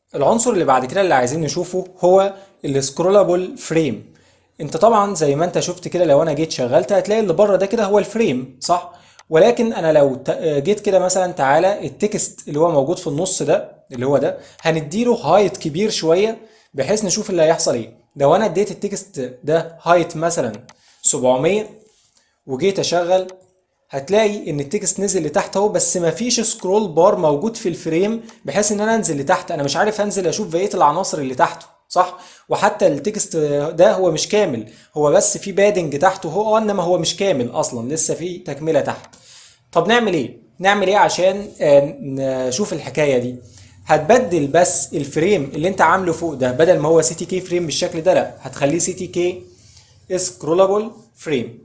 العنصر اللي بعد كده اللي عايزين نشوفه هو السكرولابل فريم انت طبعا زي ما انت شفت كده لو انا جيت شغلت هتلاقي اللي بره ده كده هو الفريم صح ولكن انا لو ت- جيت كده مثلا تعالى التكست اللي هو موجود في النص ده اللي هو ده هنديله هايت كبير شويه بحيث نشوف اللي هيحصل ايه لو انا اديت التكست ده هايت مثلا 700 وجيت اشغل هتلاقي ان التكست نزل لتحت اهو بس مفيش سكرول بار موجود في الفريم بحيث ان انا انزل لتحت انا مش عارف انزل اشوف بقيه العناصر اللي تحته صح وحتى التكست ده هو مش كامل هو بس في بادنج تحته هو انما هو مش كامل اصلا لسه في تكمله تحت طب نعمل ايه نعمل ايه عشان آه، نشوف الحكايه دي هتبدل بس الفريم اللي انت عامله فوق ده بدل ما هو سي تي كي فريم بالشكل ده لا هتخليه سي تي كي سكرولابل فريم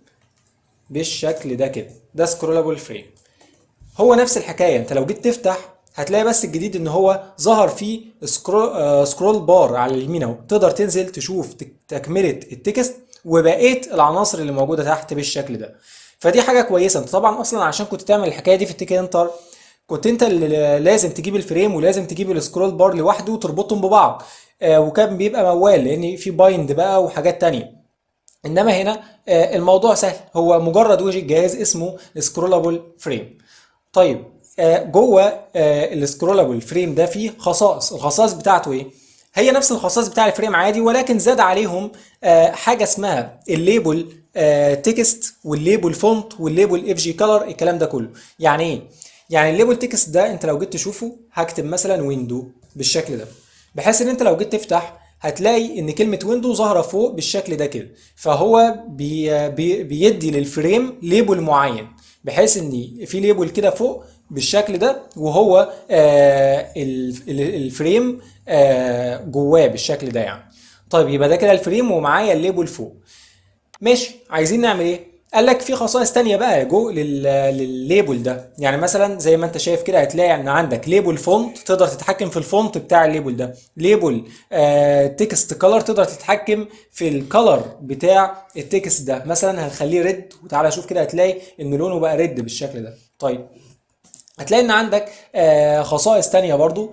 بالشكل ده كده ده سكرولابل فريم هو نفس الحكايه انت لو جيت تفتح هتلاقي بس الجديد ان هو ظهر فيه سكرول, آه سكرول بار على اليمين اهو تقدر تنزل تشوف تك- تكمله التكست وبقيه العناصر اللي موجوده تحت بالشكل ده فدي حاجه كويسه انت طبعا اصلا عشان كنت تعمل الحكايه دي في التيك انتر كنت انت اللي لازم تجيب الفريم ولازم تجيب السكرول بار لوحده وتربطهم ببعض آه وكان بيبقى موال لان في بايند بقى وحاجات تانية انما هنا آه، الموضوع سهل هو مجرد وجه جهاز اسمه سكرولابل فريم طيب آه، جوه السكرولابل فريم ده فيه خصائص الخصائص بتاعته ايه هي نفس الخصائص بتاع الفريم عادي ولكن زاد عليهم آه، حاجه اسمها الليبل تكست والليبل فونت والليبل اف جي كلر الكلام ده كله يعني ايه يعني الليبل تكست ده انت لو جيت تشوفه هكتب مثلا ويندو بالشكل ده بحيث ان انت لو جيت تفتح هتلاقي ان كلمه ويندو ظاهره فوق بالشكل ده كده فهو بي بي بيدي للفريم ليبل معين بحيث ان في ليبل كده فوق بالشكل ده وهو آه ال- ال- الفريم آه جواه بالشكل ده يعني طيب يبقى ده كده الفريم ومعايا الليبل فوق ماشي عايزين نعمل ايه قال لك في خصائص تانية بقى جو لل... للليبل ده يعني مثلا زي ما انت شايف كده هتلاقي ان عندك ليبل فونت تقدر تتحكم في الفونت بتاع الليبل ده ليبل آه تكست كلر تقدر تتحكم في الكلر بتاع التكست ده مثلا هنخليه ريد وتعالى شوف كده هتلاقي ان لونه بقى ريد بالشكل ده طيب هتلاقي ان عندك آه خصائص تانية برضو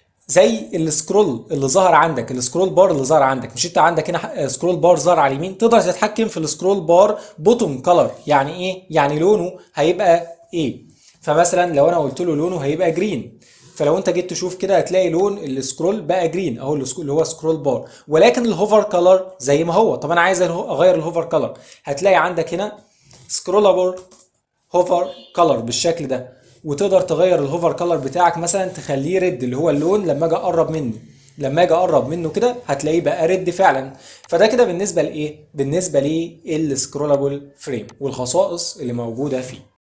زي السكرول اللي ظهر عندك السكرول بار اللي ظهر عندك مش انت عندك هنا سكرول بار ظهر على اليمين تقدر تتحكم في السكرول بار بوتوم كلر يعني ايه يعني لونه هيبقى ايه فمثلا لو انا قلت له لونه هيبقى جرين فلو انت جيت تشوف كده هتلاقي لون السكرول بقى جرين اهو السك- اللي هو سكرول بار ولكن الهوفر كلر زي ما هو طب انا عايز اله- اغير الهوفر كلر هتلاقي عندك هنا سكرولابل هوفر كلر بالشكل ده وتقدر تغير الهوفر كلر بتاعك مثلا تخليه ريد اللي هو اللون لما اجي اقرب منه لما اجي اقرب منه كده هتلاقيه بقى ريد فعلا فده كده بالنسبه لايه بالنسبه للسكرولابل فريم والخصائص اللي موجوده فيه